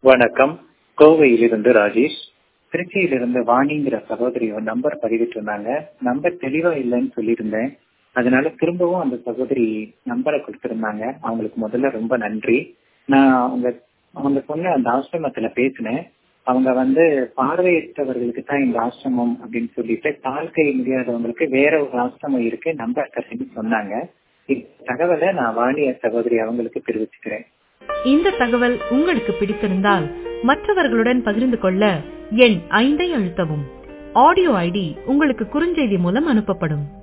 வணக்கம் கோவையிலிருந்து ராஜேஷ் திருச்சியிலிருந்து வாணிங்கிற சகோதரி ஒரு நம்பர் பதிவிட்டிருந்தாங்க நம்பர் தெளிவா இல்லைன்னு சொல்லியிருந்தேன் அதனால திரும்பவும் அந்த சகோதரி நம்பரை கொடுத்திருந்தாங்க அவங்களுக்கு முதல்ல ரொம்ப நன்றி நான் அவங்க அவங்க சொன்ன அந்த ஆசிரமத்துல பேசினேன் அவங்க வந்து பார்வையற்றவர்களுக்கு தான் இந்த ஆசிரமம் அப்படின்னு சொல்லிட்டு கால் கை முடியாதவங்களுக்கு வேற ஒரு ஆசிரமம் இருக்கு நம்பர் தரேன்னு சொன்னாங்க இந்த தகவலை நான் வாணிய சகோதரி அவங்களுக்கு தெரிவிச்சுக்கிறேன் இந்த தகவல் உங்களுக்கு பிடித்திருந்தால் மற்றவர்களுடன் பகிர்ந்து கொள்ள எண் ஐந்தை அழுத்தவும் ஆடியோ ஐடி உங்களுக்கு குறுஞ்செய்தி மூலம் அனுப்பப்படும்